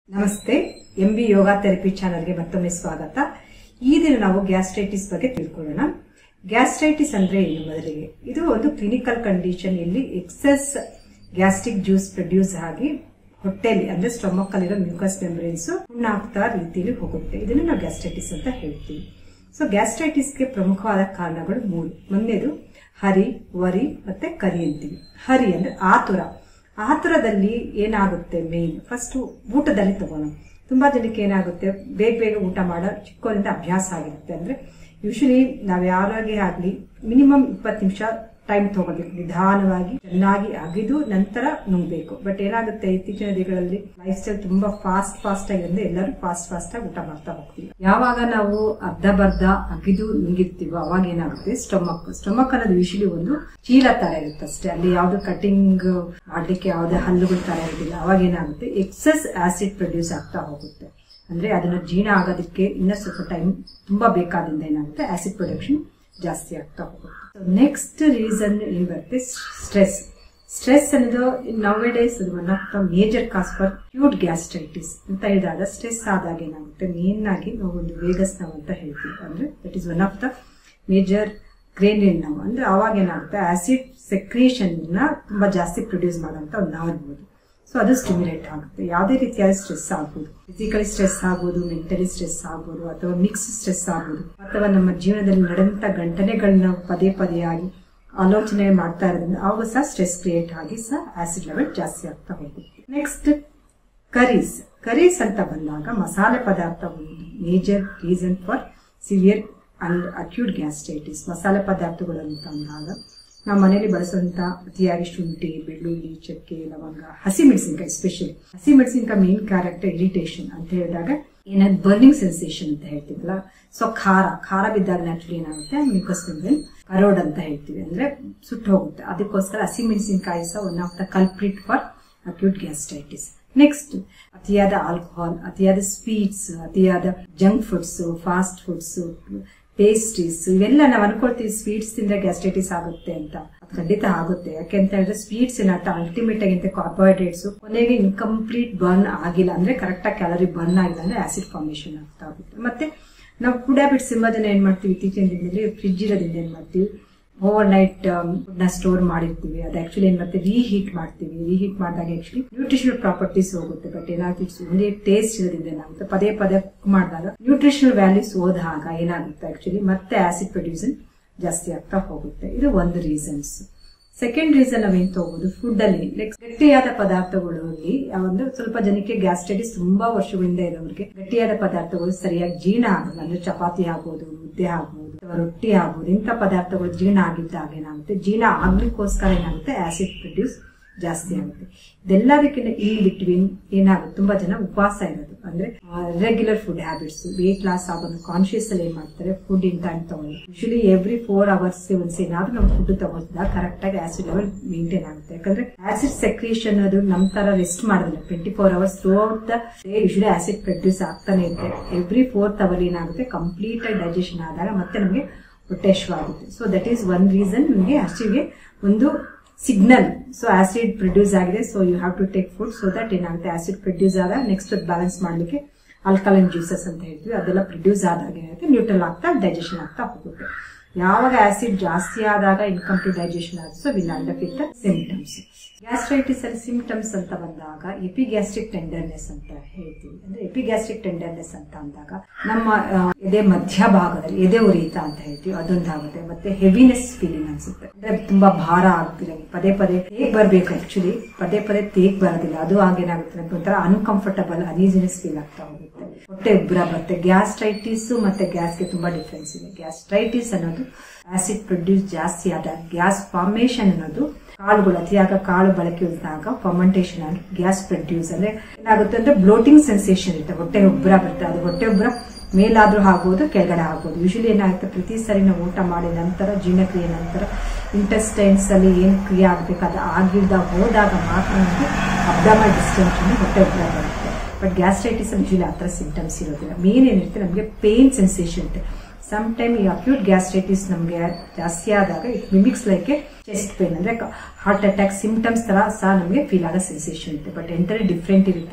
ನಮಸ್ತೆ M B ಯೋಗ therapy ಚಾನಲ್ಗೆ ಮತ್ತೊಮ್ಮೆ ಸ್ವಾಗತ ಈ ದಿನ ನಾವು ಗ್ಯಾಸ್ಟ್ರೈಟಿಸ್ ಬಗ್ಗೆ ತಿಳ್ಕೊಳ್ಳೋಣ ಗ್ಯಾಸ್ಟ್ರೈಟಿಸ್ ಅಂದ್ರೆ ಏನು ಮೊದಲಿಗೆ ಇದು ಒಂದು ಕ್ಲಿನಿಕಲ್ ಕಂಡೀಷನ್ ಇಲ್ಲಿ ಎಕ್ಸೆಸ್ ಗ್ಯಾಸ್ಟ್ರಿಕ್ ಜ್ಯೂಸ್ ಪ್ರೊಡ್ಯೂಸ್ ಆಗಿ ಹೊಟ್ಟೆಲಿ ಅಂದ್ರೆ ಸ್ಟೊಮಕ್ ಅಲ್ಲಿರೋ ಮ್ಯೂಕಸ್ ಮೆಂಬ್ರೇನ್ಸ್ ಹುಣ್ಣಾಗ್ತಾ ರೀತಿಯಲ್ಲಿ ಹೋಗುತ್ತೆ ಇದನ್ನು ನಾವು ಗ್ಯಾಸ್ಟ್ರೈಟಿಸ್ ಅಂತ ಹೇಳ್ತೀವಿ ಸೊ ಗ್ಯಾಸ್ಟ್ರೈಟಿಸ್ಗೆ ಪ್ರಮುಖವಾದ ಕಾರಣಗಳು ಮೂರು ಮೊನ್ನೆದು ಹರಿ ವರಿ ಮತ್ತೆ ಕರಿ ಅಂತೀವಿ ಹರಿ ಅಂದ್ರೆ ಆತುರ ಆತುರದಲ್ಲಿ ಏನಾಗುತ್ತೆ ಮೇನ್ ಫಸ್ಟ್ ಊಟದಲ್ಲಿ ತಗೋಣ ತುಂಬಾ ಜನಕ್ಕೆ ಏನಾಗುತ್ತೆ ಬೇಗ ಬೇಗ ಊಟ ಮಾಡೋ ಚಿಕ್ಕವರಿಂದ ಅಭ್ಯಾಸ ಆಗಿರುತ್ತೆ ಅಂದ್ರೆ ಯೂಶಲಿ ನಾವ್ ಯಾವಾಗೇ ಆಗ್ಲಿ ಮಿನಿಮಮ್ ಇಪ್ಪತ್ತು ನಿಮಿಷ ಟೈಮ್ ತಗೊಳ್ಬೇಕು ನಿಧಾನವಾಗಿ ಚೆನ್ನಾಗಿ ಅಗಿದು ನಂತರ ನುಂಗ್ಬೇಕು ಬಟ್ ಏನಾಗುತ್ತೆ ಇತ್ತೀಚಿನ ದಿನಗಳಲ್ಲಿ ಲೈಫ್ ಸ್ಟೈಲ್ ತುಂಬಾ ಫಾಸ್ಟ್ ಫಾಸ್ಟ್ ಆಗಿರೋದ್ರಿಂದ ಎಲ್ಲರೂ ಫಾಸ್ಟ್ ಫಾಸ್ಟ್ ಆಗಿ ಊಟ ಮಾಡ್ತಾ ಹೋಗ್ತೀವಿ ಯಾವಾಗ ನಾವು ಅರ್ಧ ಬರ್ಧ ಅಗಿದು ನುಂಗಿರ್ತೀವೋ ಅವಾಗ ಏನಾಗುತ್ತೆ ಸ್ಟೊಮಕ್ ಸ್ಟೊಮಕ್ ಅನ್ನೋದು ಯೂಶಲಿ ಒಂದು ಚೀಲ ತರ ಇರುತ್ತೆ ಅಷ್ಟೇ ಅಲ್ಲಿ ಯಾವ್ದು ಕಟಿಂಗ್ ಮಾಡ್ಲಿಕ್ಕೆ ಯಾವ್ದೇ ಹಲ್ಲುಗಳ ತರ ಇರೋದಿಲ್ಲ ಅವಾಗ ಏನಾಗುತ್ತೆ ಎಕ್ಸಸ್ ಆಸಿಡ್ ಪ್ರೊಡ್ಯೂಸ್ ಆಗ್ತಾ ಹೋಗುತ್ತೆ ಅಂದ್ರೆ ಅದನ್ನ ಜೀರ್ಣ ಆಗೋದಕ್ಕೆ ಇನ್ನ ಸ್ವಲ್ಪ ಟೈಮ್ ತುಂಬಾ ಬೇಕಾದಿಂದ ಏನಾಗುತ್ತೆ ಆಸಿಡ್ ಪ್ರೊಡಕ್ಷನ್ ಜಾಸ್ತಿ ಆಗ್ತಾ ಹೋಗುತ್ತೆ ನೆಕ್ಸ್ಟ್ ರೀಸನ್ ಏನ್ ಬರುತ್ತೆ ಸ್ಟ್ರೆಸ್ ಸ್ಟ್ರೆಸ್ ಅನ್ನೋದು ನವ್ ಡೇಸ್ ಅದು one of the major cause for acute gastritis ಅಂತ ಹೇಳಿದಾಗ ಸ್ಟ್ರೆಸ್ ಆದಾಗ ಏನಾಗುತ್ತೆ ಮೇನ್ ಆಗಿ ನಾವು ಒಂದು ವೇಗಸ್ ನೋವು ಅಂತ ಹೇಳ್ತೀವಿ ಅಂದ್ರೆ that is one of the major ಗ್ರೇನಿಯನ್ ನೋವು ಅಂದ್ರೆ ಅವಾಗ ಏನಾಗುತ್ತೆ ಆಸಿಡ್ ಸೆಕ್ರೇಷನ್ ನ ತುಂಬಾ ಜಾಸ್ತಿ ಪ್ರೊಡ್ಯೂಸ್ ಮಾಡುವಂತ ಒಂದು ನೋವು ಇರ್ಬೋದು ಸೊ ಅದು ಸ್ಟಿಮ್ಯುಲೇಟ್ ಆಗುತ್ತೆ ಯಾವುದೇ ರೀತಿಯಾದ ಸ್ಟ್ರೆಸ್ ಆಗ್ಬೋದು ಫಿಸಿಕಲಿ ಸ್ಟ್ರೆಸ್ ಆಗ್ಬೋದು ಮೆಂಟಲಿ ಸ್ಟ್ರೆಸ್ ಆಗ್ಬೋದು ಅಥವಾ ಮಿಕ್ಸ್ ಸ್ಟ್ರೆಸ್ ಆಗ್ಬೋದು ಅಥವಾ ನಮ್ಮ ಜೀವನದಲ್ಲಿ ನಡೆದಂತ ಘಟನೆಗಳನ್ನ ಪದೇ ಪದೇ ಆಗಿ ಆಲೋಚನೆ ಮಾಡ್ತಾ ಇರೋದ್ರಿಂದ ಅವಾಗ ಸಹ ಸ್ಟ್ರೆಸ್ ಕ್ರಿಯೇಟ್ ಆಗಿ ಸಹ ಆಸಿಡ್ ಲೆವೆಲ್ ಜಾಸ್ತಿ ಆಗ್ತಾ ಹೋಗುತ್ತೆ ನೆಕ್ಸ್ಟ್ ಕರೀಸ್ ಕರೀಸ್ ಅಂತ ಬಂದಾಗ ಮಸಾಲೆ ಪದಾರ್ಥ ಒಂದು major reason for severe and acute gastritis ಮಸಾಲೆ ಪದಾರ್ಥಗಳು ಅಂತ ಅಂದಾಗ ನಾವು ಮನೆಯಲ್ಲಿ ಬಳಸುವಂತ ಅತಿಯಾಗಿ ಶುಂಠಿ ಬೆಳ್ಳುಳ್ಳಿ ಚಕ್ಕೆ ಲವಂಗ ಹಸಿ ಮೆಣಸಿನ್ಕಾಯಿ ಸ್ಪೆಷಲಿ ಹಸಿ ಮೆಣಸಿನ್ಕಾಯಿ ಮೇನ್ ಕ್ಯಾರೆಕ್ಟರ್ ಇರಿಟೇಷನ್ ಅಂತ ಹೇಳಿದಾಗ ಏನಾದ್ರು ಬರ್ನಿಂಗ್ ಸೆನ್ಸೇಷನ್ ಅಂತ ಹೇಳ್ತೀವಲ್ಲ ಸೊ ಖಾರ ಖಾರ ಬಿದ್ದಾಗ ನ್ಯಾಚುಲಿ ಏನಾಗುತ್ತೆ ಮ್ಯೂಕಸ್ ಮೆಂಬ್ರೇನ್ ಕರೋಡ್ ಅಂತ ಹೇಳ್ತೀವಿ ಅಂದ್ರೆ ಸುಟ್ಟು ಹೋಗುತ್ತೆ ಅದಕ್ಕೋಸ್ಕರ ಹಸಿ ಮೆಣಸಿನ್ಕಾಯಿ ಸಹ one of the culprit for acute gastritis next ಅತಿಯಾದ ಆಲ್ಕೋಹಾಲ್ ಅತಿಯಾದ ಸ್ವೀಟ್ಸ್ ಅತಿಯಾದ junk foods fast foods pastries ಇವೆಲ್ಲ ನಾವು ಅನ್ಕೊಳ್ತೀವಿ ಸ್ವೀಟ್ಸ್ ತಿಂದ್ರೆ ಗ್ಯಾಸ್ಟ್ರೈಟಿಸ್ ಆಗುತ್ತೆ ಅಂತ ಅದು ಖಂಡಿತ ಆಗುತ್ತೆ ಯಾಕೆ ಅಂತ ಹೇಳಿದ್ರೆ ಸ್ವೀಟ್ಸ್ ಏನಾಗ್ತಾ ಅಲ್ಟಿಮೇಟ್ ಆಗಿಂತ ಕಾರ್ಬೋಹೈಡ್ರೇಟ್ಸ್ ಕೊನೆಗೆ ಇನ್ಕಂಪ್ಲೀಟ್ ಬರ್ನ್ ಆಗಿಲ್ಲ ಅಂದ್ರೆ ಕರೆಕ್ಟ್ ಆಗಿ ಕ್ಯಾಲರಿ ಬರ್ನ್ ಆಗಿಲ್ಲ ಅಂದ್ರೆ ಆಸಿಡ್ ಫಾರ್ಮೇಶನ್ ಆಗ್ತಾ ಹೋಗುತ್ತೆ ಮತ್ತೆ ನಾವು ಫುಡ್ ಹ್ಯಾಬಿಟ್ಸ್ ತುಂಬಾ ಜನ ಏನ್ ಮಾಡ್ತೀವಿ ಇತ್ತೀಚಿನ ದಿನದಲ್ಲಿ ಫ್ರಿಜ್ ಇರೋದ್ರಿಂದ ಏನ್ ಮಾಡ್ತೀವಿ ಓವರ್ ನೈಟ್ ನ ಸ್ಟೋರ್ ಮಾಡಿರ್ತೀವಿ ಅದು ಆಕ್ಚುಲಿ ಏನ್ ಮತ್ತೆ ರೀಹೀಟ್ ಮಾಡ್ತೀವಿ ರೀಹೀಟ್ ಮಾಡಿದಾಗ ಆಕ್ಚುಲಿ ನ್ಯೂಟ್ರಿಷನಲ್ ಪ್ರಾಪರ್ಟೀಸ್ ಹೋಗುತ್ತೆ ಬಟ್ ಏನಾಗುತ್ತೆ ಒಂದೇ ಟೇಸ್ಟ್ ಇರೋದ್ರಿಂದ ಏನಾಗುತ್ತೆ ಪದೇ ಪದೇ ಕುಕ್ ಮಾಡಿದಾಗ ನ್ಯೂಟ್ರಿಷನಲ್ ವ್ಯಾಲ್ಯೂಸ್ ಹೋದಾಗ ಏನಾಗುತ್ತೆ ಆಕ್ಚುಲಿ ಮತ್ತೆ ಆಸಿಡ್ ಪ್ರೊಡ್ಯೂಸನ್ ಜಾಸ್ತಿ ಆಗ್ತಾ ಹೋಗುತ್ತೆ ಇದು ಒಂದು ರೀಸನ್ಸ್ ಸೆಕೆಂಡ್ ರೀಸನ್ ನಾವೇನ್ ತಗೋಬಹುದು ಫುಡ್ ಅಲ್ಲಿ ಲೈಕ್ ಗಟ್ಟಿಯಾದ ಪದಾರ್ಥಗಳಲ್ಲಿ ಒಂದು ಸ್ವಲ್ಪ ಜನಕ್ಕೆ ಗ್ಯಾಸ್ಟ್ರೈಟಿಸ್ ತುಂಬಾ ವರ್ಷಗಳಿಂದ ಇರೋರಿಗೆ ಗಟ್ಟಿಯಾದ ಪದಾರ್ಥಗಳು ಸರಿಯಾಗಿ ಜೀರ್ಣ ಆಗಲ್ಲ ಅಂದ್ರೆ ಚಪಾತಿ ಆಗ್ಬೋದು ಮುದ್ದೆ ಆಗ್ಬೋದು ಅಥವಾ ರೊಟ್ಟಿ ಆಗ್ಬೋದು ಇಂಥ ಪದಾರ್ಥಗಳು ಜೀರ್ಣ ಆಗಿದ್ದಾಗ ಏನಾಗುತ್ತೆ ಜೀರ್ಣ ಆಗ್ಲಿಕ್ಕೋಸ್ಕರ ಏನಾಗುತ್ತೆ ಆಸಿಡ್ ಪ್ರೊಡ್ಯೂಸ್ ಜಾಸ್ತಿ ಆಗುತ್ತೆ ಇದೆಲ್ಲದಕ್ಕಿಂತ ಇನ್ ಬಿಟ್ವೀನ್ ಏನಾಗುತ್ತೆ ತುಂಬಾ ಜನ ಉಪವಾಸ ಇರೋದು ಅಂದ್ರೆ regular food habits weight loss ಆಗೋದು ಕಾನ್ಶಿಯಸ್ ಅಲ್ಲಿ ಏನ್ ಮಾಡ್ತಾರೆ ಫುಡ್ ಇನ್ ಟೈಮ್ ತಗೊಂಡು usually every four hours once ಏನಾದ್ರೂ ನಾವು ಫುಡ್ ತಗೋದಾಗ ಕರೆಕ್ಟ್ ಆಗಿ ಆಸಿಡ್ ಲೆವೆಲ್ ಮೇಂಟೈನ್ ಆಗುತ್ತೆ ಯಾಕಂದ್ರೆ ಆಸಿಡ್ ಸೆಕ್ರೇಷನ್ ಅದು ನಮ್ ತರ ರೆಸ್ಟ್ ಮಾಡೋದಿಲ್ಲ twenty four hours throughout the usually acid produce ಆಗ್ತಾನೆ ಇರುತ್ತೆ ಎವ್ರಿ ಫೋರ್ತ್ ಅವರ್ ಏನಾಗುತ್ತೆ ಕಂಪ್ಲೀಟ್ ಆಗಿ ಡೈಜೆಷನ್ ಆದಾಗ ಮತ್ತೆ ನಮಗೆ ಹೊಟ್ಟೆ ಆಗುತ್ತೆ so that is one reason ನಿಮಗೆ ಹಸಿಗೆ ಒಂದು ಸಿಗ್ನಲ್ ಸೊ ಆಸಿಡ್ ಪ್ರೊಡ್ಯೂಸ್ ಆಗಿದೆ so you have to take food so that ಏನಾಗುತ್ತೆ ಆಸಿಡ್ ಪ್ರೊಡ್ಯೂಸ್ ಆದಾಗ ನೆಕ್ಸ್ಟ್ ಬ್ಯಾಲೆನ್ಸ್ ಮಾಡ್ಲಿಕ್ಕೆ ಆಲ್ಕಲೈನ್ ಜ್ಯೂಸಸ್ ಅಂತ ಹೇಳ್ತೀವಿ ಅದೆಲ್ಲ ಪ್ರೊಡ್ಯೂಸ್ ಆದಾಗ ಏನಾಗುತ್ತೆ ನ್ಯೂಟ್ರಲ್ ಆಗ್ತಾ ಡೈಜೆಷನ್ ಆಗ್ತಾ ಹೋಗುತ್ತೆ ಯಾವಾಗ ಆಸಿಡ್ ಜಾಸ್ತಿ ಆದಾಗ ಇನ್ಕಂಪ್ಲೀಟ್ ಡೈಜೆಷನ್ ಆಗುತ್ತೆ so will and with symptoms gastritis ಅಲ್ಲಿ ಸಿಂಪ್ಟಮ್ಸ್ ಅಂತ ಬಂದಾಗ ಎಪಿಗ್ಯಾಸ್ಟ್ರಿಕ್ ಟೆಂಡರ್ನೆಸ್ ಅಂತ ಹೇಳ್ತೀವಿ ಅಂದ್ರೆ ಎಪಿಗ್ಯಾಸ್ಟ್ರಿಕ್ ಟೆಂಡರ್ನೆಸ್ ಅಂತ ಅಂದಾಗ ನಮ್ಮ ಎದೆ ಮಧ್ಯಭಾಗದಲ್ಲಿ ಎದೆ ಉರಿತ ಅಂತ ಹೇಳ್ತೀವಿ ಅದೊಂದಾಗುತ್ತೆ ಮತ್ತೆ ಹೆವಿನೆಸ್ ಫೀಲಿಂಗ್ ಅನ್ಸುತ್ತೆ ಅಂದ್ರೆ ತುಂಬಾ ಭಾರ ಆಗ್ತಿದೆ ಪದೇ ಪದೇ ತೇಗ್ ಬರ್ಬೇಕು ಆಕ್ಚುಲಿ ಪದೇ ಪದೇ ತೇಗ್ ಬರೋದಿಲ್ಲ ಅದು ಆಗೇನಾಗುತ್ತೆ ಅಂತ ಒಂಥರ ಅನ್ಕಂಫರ್ಟಬಲ್ ಅನೀಸಿನೆಸ್ ಫೀಲ್ ಆಗ್ತಾ ಹೋಗುತ್ತೆ ಹೊಟ್ಟೆ ಉಬ್ಬರ ಬರುತ್ತೆ ಗ್ಯಾಸ್ಟ್ರೈಟಿಸ್ ಮತ್ತೆ ಗ್ಯಾಸ್ಗೆ ತುಂಬಾ ಡಿಫ್ರೆನ್ಸ್ ಇದೆ ಗ್ಯಾಸ್ಟ್ರೈಟಿಸ್ ಅನ್ನೋದು ಆಸಿಡ್ ಪ್ರೊಡ್ಯೂಸ್ ಜಾಸ್ತಿ ಆದ ಗ್ಯಾಸ್ ಫಾರ್ಮೇಶನ್ ಅನ್ನೋದು ಕಾಳುಗಳು ಅತಿಯಾದ ಕಾಳು ಬಳಕೆ ಇದ್ದಾಗ ಫರ್ಮೆಂಟೇಶನ್ ಆಗಿ ಗ್ಯಾಸ್ ಪ್ರೊಡ್ಯೂಸ್ ಅಂದ್ರೆ ಏನಾಗುತ್ತೆ ಅಂದ್ರೆ ಬ್ಲೋಟಿಂಗ್ ಸೆನ್ಸೇಷನ್ ಇರುತ್ತೆ ಹೊಟ್ಟೆ ಉಬ್ಬರ ಬರುತ್ತೆ ಅದು ಹೊಟ್ಟೆ ಉಬ್ಬರ ಮೇಲಾದ್ರೂ ಆಗ್ಬೋದು ಕೆಳಗಡೆ ಆಗ್ಬೋದು ಯೂಶಲಿ ಏನಾಗುತ್ತೆ ಪ್ರತಿ ಸರಿ ನಾವು ಊಟ ಮಾಡಿದ ನಂತರ ಜೀರ್ಣಕ್ರಿಯೆ ನಂತರ ಇಂಟೆಸ್ಟೈನ್ಸ್ ಅಲ್ಲಿ ಏನ್ ಕ್ರಿಯೆ ಆಗ್ಬೇಕು ಅದು ಆಗಿಲ್ದ ಹೋದಾಗ ಮಾತ್ರ ನಮಗೆ ಅಬ್ಡಮಲ್ ಡಿಸ್ಟೆನ್ಷನ್ ಹೊಟ್ಟೆ ಉಬ್ಬರ ಬರುತ್ತೆ ಬಟ್ ಗ್ಯಾಸ್ಟ್ರೈಟಿಸ್ ಯೂಶಲಿ ಆ ಥರ ಸಿಂಟಮ್ಸ್ ಇರೋದಿಲ್ಲ ಮೇನ್ ಏನಿರುತ್ತೆ ನಮಗೆ ಪೇನ್ ಸೆನ್ಸೇಷನ್ ಇರುತ್ತೆ ಸಮ್ ಟೈಮ್ ಈ ಅಕ್ಯೂಟ್ ಗ್ಯಾಸ್ಟ್ರೈಟಿಸ್ ನಮಗೆ ಜಾಸ್ತಿ ಆದಾಗ it mimics like a chest pain ಅಂದ್ರೆ ಹಾರ್ಟ್ ಅಟ್ಯಾಕ್ ಸಿಂಪ್ಟಮ್ಸ್ ತರ ಸಹ ನಮಗೆ ಫೀಲ್ ಆಗೋ ಸೆನ್ಸೇಷನ್ ಇರುತ್ತೆ ಬಟ್ ಎಂಟರಿ ಡಿಫ್ರೆಂಟ್ ಇರುತ್ತೆ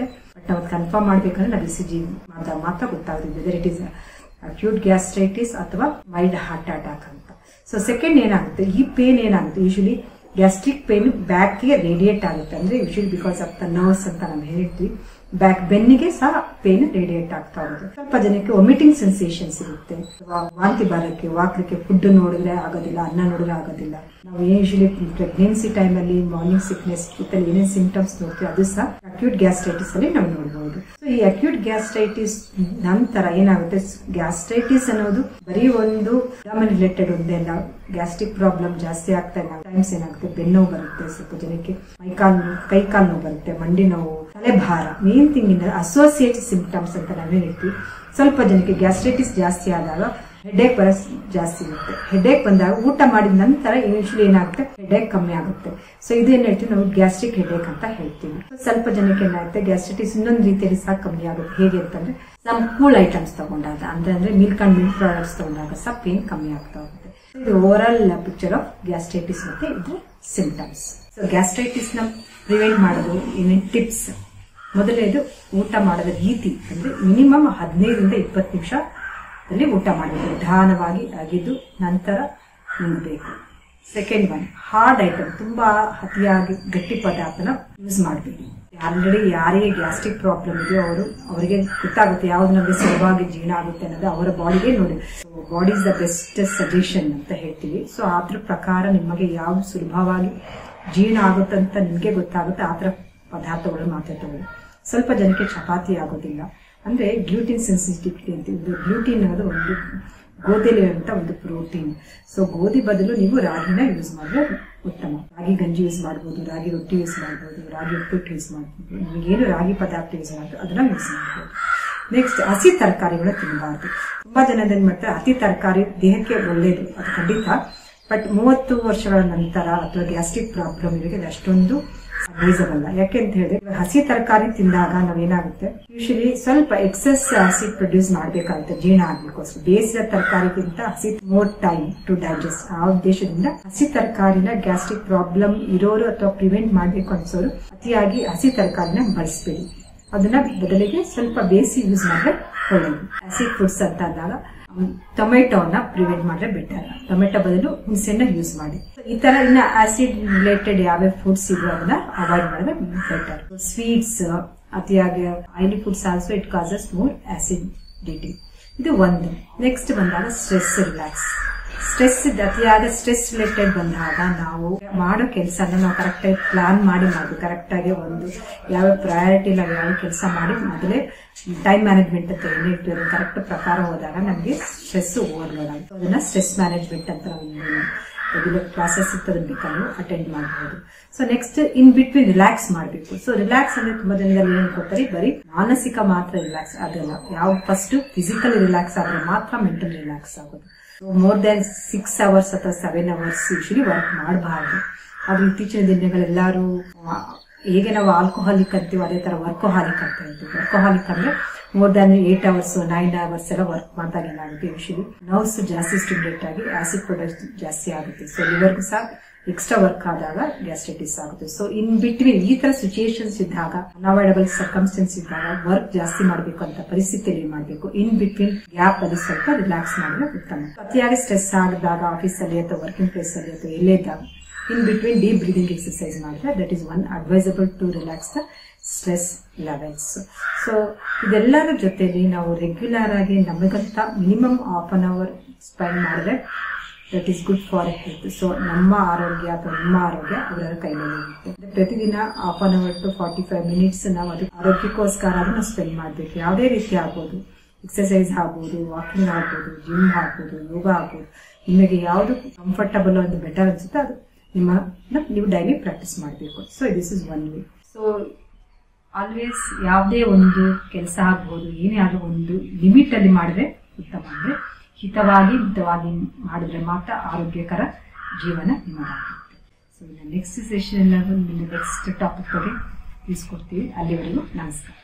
ಬಟ್ ಅವತ್ತು ಕನ್ಫರ್ಮ್ ಮಾಡ್ಬೇಕಂದ್ರೆ ನಾವು ಇ ಸಿ ಜಿ ಮಾಡಿದಾಗ ಮಾತ್ರ ಗೊತ್ತಾಗುತ್ತೆ whether it is acute gastritis ಅಥವಾ ಮೈಲ್ಡ್ ಹಾರ್ಟ್ ಅಟ್ಯಾಕ್ ಅಂತ ಸೊ ಸೆಕೆಂಡ್ ಏನಾಗುತ್ತೆ ಈ ಪೇನ್ ಏನಾಗುತ್ತೆ ಯೂಶಲಿ ಗ್ಯಾಸ್ಟ್ರಿಕ್ ಪೇನ್ ಬ್ಯಾಕ್ಗೆ ರೇಡಿಯೇಟ್ ಆಗುತ್ತೆ ಅಂದ್ರೆ usually because of the nerves ಅಂತ ನಾವು ಹೇಳ್ತೀವಿ ಬ್ಯಾಕ್ ಬೆನ್ನಿಗೆ ಸಹ ಪೇನ್ ರೇಡಿಯೇಟ್ ಆಗ್ತಾ ಹೋಗುತ್ತೆ ಸ್ವಲ್ಪ ಜನಕ್ಕೆ ವೊಮಿಟಿಂಗ್ ಸೆನ್ಸೇಷನ್ಸ್ ಇರುತ್ತೆ ಅಥವಾ ವಾಂತಿ ಬರಕ್ಕೆ ವಾಕ್ಲಿಕ್ಕೆ ಫುಡ್ ನೋಡಿದ್ರೆ ಆಗೋದಿಲ್ಲ ಅನ್ನ ನೋಡಿದ್ರೆ ಆಗೋದಿಲ್ಲ ನಾವು ಯೂಶಲಿ ಪ್ರೆಗ್ನೆನ್ಸಿ ಟೈಮಲ್ಲಿ ಮಾರ್ನಿಂಗ್ ಸಿಕ್ನೆಸ್ ಇತ್ತಲ್ಲಿ ಏನೇನು ಸಿಂಟಮ್ಸ್ ನೋಡ್ತೀವಿ ಅದು ಸಹ ಅಕ್ಯೂಟ್ ಗ್ಯಾಸ್ಟ್ರೈಟಿಸ್ ಅಲ್ಲಿ ನಾವು ನೋಡಬಹುದು ಸೊ ಈ ಅಕ್ಯೂಟ್ ಗ್ಯಾಸ್ಟ್ರೈಟಿಸ್ ನಂತರ ಏನಾಗುತ್ತೆ ಗ್ಯಾಸ್ಟ್ರೈಟಿಸ್ ಅನ್ನೋದು ಬರೀ ಒಂದು ರಿಲೇಟೆಡ್ ಒಂದೇ ಅಲ್ಲ ಗ್ಯಾಸ್ಟ್ರಿಕ್ ಪ್ರಾಬ್ಲಮ್ ಜಾಸ್ತಿ ಆಗ್ತಾ ಇಲ್ಲ ಟೈಮ್ಸ್ ಏನಾಗುತ್ತೆ ಬೆನ್ನೋವು ಬರುತ್ತೆ ಸ್ವಲ್ಪ ಜನಕ್ಕೆ ಮೈಕಾಲ್ ಕೈ ಕಾಲು ನೋವು ಬರುತ್ತೆ ಮಂಡಿ ನೋವು ತಲೆ ಭಾರ main thing in associate symptoms ಅಂತ ನಾವೇ ಹೇಳ್ತೀವಿ ಸ್ವಲ್ಪ ಜನಕ್ಕೆ ಗ್ಯಾಸ್ಟ್ರೈಟಿಸ್ ಜಾಸ್ತಿ ಆದಾಗ ಹೆಡೇಕ್ ಬರೋ ಜಾಸ್ತಿ ಇರುತ್ತೆ ಹೆಡೇಕ್ ಬಂದಾಗ ಊಟ ಮಾಡಿದ ನಂತರ ಯೂಶಲಿ ಏನಾಗುತ್ತೆ ಹೆಡೇಕ್ ಕಮ್ಮಿ ಆಗುತ್ತೆ ಸೊ ಇದು ಏನ್ ಹೇಳ್ತೀವಿ ನಾವು ಗ್ಯಾಸ್ಟ್ರಿಕ್ ಹೆಡೇಕ್ ಅಂತ ಹೇಳ್ತೀವಿ ಸ್ವಲ್ಪ ಜನಕ್ಕೆ ಏನಾಗುತ್ತೆ ಗ್ಯಾಸ್ಟ್ರೈಟಿಸ್ ಇನ್ನೊಂದು ರೀತಿಯಲ್ಲಿ ಸಹ ಕಮ್ಮಿ ಆಗುತ್ತೆ ಹೇಗೆ ಅಂತಂದ್ರೆ ಸಮ್ ಕೂಲ್ ಐಟಮ್ಸ್ ತಗೊಂಡಾಗ ಅಂದ್ರೆ ಅಂದ್ರೆ ಮಿಲ್ಕ್ ಅಂಡ್ ಮಿಲ್ಕ್ ಪ್ರಾಡಕ್ಟ್ಸ್ ತಗೊಂಡಾಗ ಸಹ ಪೇನ್ ಕಮ್ಮಿ ಆಗ್ತಾ ಹೋಗುತ್ತೆ ಇದು overall picture of gastritis ಮತ್ತೆ ಇದ್ರ ಸಿಂಪ್ಟಮ್ಸ್ ಸೊ ಗ್ಯಾಸ್ಟ್ರೈಟಿಸ್ ನ ಪ್ರಿವೆಂಟ್ ಮಾಡೋದು ಏನೇನು ಟಿಪ್ಸ್ ಮೊದಲನೇದು ಊಟ ಮಾಡೋದ ರೀತಿ ಅಂದ್ರೆ ಮಿನಿಮಮ್ ಹದಿನೈದರಿಂದ ಇಪ್ಪತ್ತು ನಿಮಿಷ ಅಲ್ಲಿ ಊಟ ಮಾಡಬೇಕು ನಿಧಾನವಾಗಿ ಅಗಿದು ನಂತರ ನುಂಗಬೇಕು ಸೆಕೆಂಡ್ ಒನ್ ಹಾರ್ಡ್ ಐಟಮ್ ತುಂಬಾ ಅತಿಯಾಗಿ ಗಟ್ಟಿ ಪದಾರ್ಥನ ಯೂಸ್ ಮಾಡಬೇಡಿ ಆಲ್ರೆಡಿ ಯಾರಿಗೆ ಗ್ಯಾಸ್ಟ್ರಿಕ್ ಪ್ರಾಬ್ಲಮ್ ಇದೆಯೋ ಅವರು ಅವರಿಗೆ ಗೊತ್ತಾಗುತ್ತೆ ಯಾವ್ದು ನಮಗೆ ಸುಲಭವಾಗಿ ಜೀರ್ಣ ಆಗುತ್ತೆ ಅನ್ನೋದು ಅವರ ಬಾಡಿಗೆ ನೋಡಿ body is the best suggestion ಅಂತ ಹೇಳ್ತೀವಿ ಸೊ ಅದ್ರ ಪ್ರಕಾರ ನಿಮಗೆ ಯಾವ್ದು ಸುಲಭವಾಗಿ ಜೀರ್ಣ ಆಗುತ್ತೆ ಅಂತ ನಿಮಗೆ ಗೊತ್ತಾಗುತ್ತೆ ಆ ಥರ ಪದಾರ್ಥಗಳು ಮಾತ್ರ ತಗೊಳ್ಳಿ ಸ್ವಲ್ಪ ಜನಕ್ಕೆ ಚಪಾತಿ ಆಗೋದಿಲ್ಲ ಅಂದ್ರೆ ಗ್ಲೂಟಿನ್ ಸೆನ್ಸಿಟಿವಿಟಿ ಅಂತ ಇದು ಗ್ಲೂಟಿನ್ ಅನ್ನೋದು ಒಂದು ಗೋಧಿಲಿ ಅಂತ ಒಂದು ಪ್ರೋಟೀನ್ ಸೊ ಗೋಧಿ ಬದಲು ನೀವು ರಾಗಿನ ಯೂಸ್ ಮಾಡಿದ್ರೆ ಉತ್ತಮ ರಾಗಿ ಗಂಜಿ ಯೂಸ್ ಮಾಡ್ಬೋದು ರಾಗಿ ರೊಟ್ಟಿ ಯೂಸ್ ಮಾಡ್ಬೋದು ರಾಗಿ ಉಪ್ಪಿಟ್ಟು ಯೂಸ್ ಮಾಡ್ಬೋದು ನಿಮಗೇನು ರಾಗಿ ಪದಾರ್ಥ ಯೂಸ್ ಮಾಡ್ಬೋದು ಅದನ್ನ ಯೂಸ್ ಮಾಡ್ಬೋದು ನೆಕ್ಸ್ಟ್ ಹಸಿ ತರಕಾರಿಗಳು ತಿನ್ನಬಾರ್ದು ತುಂಬಾ ಜನದ ಏನ್ ಮಾಡ್ತಾರೆ ಅತಿ ತರಕಾರಿ ದೇಹಕ್ಕೆ ಒಳ್ಳೇದು ಅದು ಖಂಡಿತ ಬಟ್ ಮೂವತ್ತು ವರ್ಷಗಳ ನಂತರ ಅಥವಾ ಗ್ಯಾಸ್ಟ್ರಿಕ್ ಪ್ರಾಬ್ಲಮ್ ಇರೋರಿಗೆ ಅದು ಅಷ್ಟೊಂದು ಅಡ್ವೈಸಬಲ್ ಯಾಕೆ ಅಂತ ಹೇಳಿದ್ರೆ ಹಸಿ ತರಕಾರಿ ತಿಂದಾಗ ನಾವೇನಾಗುತ್ತೆ ಯೂಶಲಿ ಸ್ವಲ್ಪ ಎಕ್ಸೆಸ್ ಆಸಿಡ್ ಪ್ರೊಡ್ಯೂಸ್ ಮಾಡಬೇಕಾಗುತ್ತೆ ಜೀರ್ಣ ಆಗ್ಲಿಕ್ಕೋಸ್ಕರ ಬೇಯಿಸಿದ ತರಕಾರಿಗಿಂತ ಹಸಿ ಮೋರ್ ಟೈಮ್ ಟು ಡೈಜೆಸ್ಟ್ ಆ ಉದ್ದೇಶದಿಂದ ಹಸಿ ತರಕಾರಿನ ಗ್ಯಾಸ್ಟ್ರಿಕ್ ಪ್ರಾಬ್ಲಮ್ ಇರೋರು ಅಥವಾ ಪ್ರಿವೆಂಟ್ ಮಾಡ್ಬೇಕು ಅನ್ಸೋರು ಅತಿಯಾಗಿ ಹಸಿ ತರಕಾರಿನ ಬಳಸಬೇಡಿ ಅದನ್ನ ಬದಲಿಗೆ ಸ್ವಲ್ಪ ಬೇಯಿಸಿ ಯೂಸ್ ಮಾಡಿದ್ರೆ ಒಳ್ಳೆಯದು ಆಸಿಡ್ ಫುಡ್ಸ್ ಅಂತ ಅಂದಾಗ ಟೊಮೆಟೋನ ಪ್ರಿವೆಂಟ್ ಮಾಡಿದ್ರೆ ಬೆಟರ್ ಟೊಮೆಟೊ ಬದಲು ಹುಣಸೆನ ಯೂಸ್ ಮಾಡಿ ಈ ತರ ಇನ್ನ ಆಸಿಡ್ ರಿಲೇಟೆಡ್ ಯಾವ್ಯಾವ ಫುಡ್ಸ್ ಇದೆಯೋ ಅದನ್ನ ಅವಾಯ್ಡ್ ಮಾಡಿದ್ರೆ ಬೆಟರ್ ಸ್ವೀಟ್ಸ್ ಅತಿಯಾಗಿ oily foods also it causes more acidity ಇದು ಒಂದು ನೆಕ್ಸ್ಟ್ ಬಂದಾಗ ಸ್ಟ್ರೆಸ್ ರಿಲ್ಯಾಕ್ಸ್ ಸ್ಟ್ರೆಸ್ ಅತಿಯಾದ ಸ್ಟ್ರೆಸ್ ರಿಲೇಟೆಡ್ ಬಂದಾಗ ನಾವು ಮಾಡೋ ಕೆಲಸನ ನಾವು ಕರೆಕ್ಟ್ ಆಗಿ ಪ್ಲಾನ್ ಮಾಡಿ ಮಾಡಬೇಕು ಕರೆಕ್ಟ್ ಆಗಿ ಒಂದು ಯಾವ ಪ್ರಯಾರಿಟಿ ನಾವು ಯಾವ ಕೆಲಸ ಮಾಡಿ ಮೊದಲೇ ಟೈಮ್ ಮ್ಯಾನೇಜ್ಮೆಂಟ್ ಅಂತ ಏನ್ ಹೇಳ್ತೀವಿ ಅದು ಕರೆಕ್ಟ್ ಪ್ರಕಾರ ಹೋದಾಗ ನಮಗೆ ಸ್ಟ್ರೆಸ್ ಓವರ್ಲೋಡ್ ಆಗುತ್ತೆ ಅದನ್ನ ಸ್ಟ್ರೆಸ್ ಮ್ಯಾನೇಜ್ಮೆಂಟ್ ಅಂತ ಒಂದು ರೆಗ್ಯುಲರ್ ಕ್ಲಾಸಸ್ ಇರ್ತದನ್ನ ಬೇಕಾದ್ರೂ ಅಟೆಂಡ್ ಮಾಡಬಹುದು so next in between relax ಮಾಡಬೇಕು ಸೊ ರಿಲ್ಯಾಕ್ಸ್ ಅಂದ್ರೆ ತುಂಬಾ ಜನದಲ್ಲಿ ಏನ್ ಕೊಡ್ತಾರೆ ಬರೀ ಮಾನಸಿಕ ಮಾತ್ರ ರಿಲ್ಯಾಕ್ಸ್ ಅದಲ್ಲ ಯಾವ ಫಸ್ಟ್ ಫಿಸಿಕಲ್ ರಿಲ್ಯಾಕ್ಸ್ ಆದ್ರೆ ಮಾತ್ರ ಮೆಂಟಲ್ ರಿಲ್ಯಾಕ್ಸ್ ಆಗೋದು ಮೋರ್ ದನ್ ಸಿಕ್ಸ್ ಅವರ್ಸ್ ಅಥವಾ ಸೆವೆನ್ ಅವರ್ಸ್ ಯೂಶಲಿ ವರ್ಕ್ ಮಾಡಬಾರ್ದು ಆದ್ರೆ ಇತ್ತೀಚಿನ ದಿನಗಳೆಲ್ಲರೂ ಹೇಗೆ ನಾವು ಆಲ್ಕೋಹಾಲಿಕ್ ಅಂತೀವಿ ಅದೇ ತರ ವರ್ಕೋಹಾಲಿಕ್ ಅಂತ ಹೇಳ್ತೀವಿ ವರ್ಕೋಹಾಲಿಕ್ ಅಂದ್ರೆ more than eight hours nine hours ಎಲ್ಲ ವರ್ಕ್ ಮಾಡಿದಾಗ ಏನಾಗುತ್ತೆ ಯೂಶಲಿ ನರ್ವ್ಸ್ ಜಾಸ್ತಿ ಸ್ಟಿಮ್ಯುಲೇಟ್ ಆಗಿ ಆಸಿಡ್ ಪ್ರೊಡಕ್ಟ್ ಜಾಸ್ತಿ ಆಗುತ್ತೆ ಸೊ ಲಿವರ್ಗೂ ಸಹ ಎಕ್ಸ್ಟ್ರಾ ವರ್ಕ್ ಆದಾಗ ಗ್ಯಾಸ್ಟ್ರೈಟಿಸ್ ಆಗುತ್ತೆ ಸೊ ಇನ್ ಬಿಟ್ವೀನ್ ಈ ತರ ಸಿಚುಯೇಷನ್ಸ್ ಇದ್ದಾಗ ಅನ್ಅವಾಯ್ಡಬಲ್ ಸರ್ಕಮ್ಸ್ಟೆನ್ಸ್ ಇದ್ದಾಗ ವರ್ಕ್ ಜಾಸ್ತಿ ಮಾಡಬೇಕು ಅಂತ ಪರಿಸ್ಥಿತಿಯಲ್ಲಿ ಮಾಡಬೇಕು ಇನ್ ಬಿಟ್ವೀನ್ ಗ್ಯಾಪ್ ಅಲ್ಲಿ ಸ್ವಲ್ಪ ರಿಲ್ಯಾಕ್ಸ್ ಮಾಡಿದ್ರೆ ಉತ್ತಮ ಅತಿಯಾಗಿ ಸ್ಟ್ರೆಸ್ ಆಗಿದಾಗ ಆಫೀಸ್ ಅಲ್ಲಿ ಅಥವಾ ವರ್ಕಿಂಗ್ ಪ್ಲೇಸ್ ಅಲ್ಲಿ ಅಥವಾ ಎಲ್ಲೇ ಇದ್ದಾಗ in between deep breathing exercise ಮಾಡಿದ್ರೆ that is one advisable to relax the stress levels so ಇದೆಲ್ಲರ ಜೊತೆಲಿ ನಾವು ರೆಗ್ಯುಲರ್ ಆಗಿ ನಮಗಂತ minimum half an hour spend ಮಾಡಿದ್ರೆ that is good for health so ನಮ್ಮ ಆರೋಗ್ಯ ಅಥವಾ ನಿಮ್ಮ ಆರೋಗ್ಯ ಅವರ ಕೈಯಲ್ಲಿ ಇರುತ್ತೆ ಪ್ರತಿದಿನ half an hour to forty five minutes ನಾವು ಅದು ಆರೋಗ್ಯಕ್ಕೋಸ್ಕರ ನಾವು ಸ್ಪೆಂಡ್ ಮಾಡಬೇಕು ಯಾವುದೇ ರೀತಿ ಆಗ್ಬೋದು ಎಕ್ಸರ್ಸೈಸ್ ಆಗ್ಬೋದು ವಾಕಿಂಗ್ ಆಗ್ಬೋದು ಜಿಮ್ ಆಗ್ಬೋದು ಯೋಗ ಆಗ್ಬೋದು ನಿಮಗೆ ಯಾವುದು ಕಂಫರ್ಟಬಲ್ ಒಂದು ಬೆಟರ್ ಅನ್ಸುತ್ತೆ ಅದು ನಿಮ್ಮ ನೀವು ಡೈಲಿ ಪ್ರಾಕ್ಟೀಸ್ ಮಾಡಬೇಕು so this is one way so always ಯಾವುದೇ ಒಂದು ಕೆಲಸ ಆಗ್ಬೋದು ಏನೇ ಆಗೋ ಒಂದು ಲಿಮಿಟ್ ಅಲ್ಲಿ ಮಾಡಿದ್ರೆ ಉತ್ತಮ ಅಂದ್ರೆ ಹಿತವಾಗಿ ಮಿತವಾಗಿ ಮಾಡಿದ್ರೆ ಮಾತ್ರ ಆರೋಗ್ಯಕರ ಜೀವನ ನಿಮ್ಮದಾಗುತ್ತೆ ಸೊ ಇನ್ನು ನೆಕ್ಸ್ಟ್ ಸೆಷನ್ ನೆಕ್ಸ್ಟ್ ಟಾಪಿಕ್ ಬಗ್ಗೆ ತಿಳಿಸ್ಕೊಡ್ತೀವಿ ಅಲ್ಲಿವರೆಗೂ ನಮಸ್ಕಾರ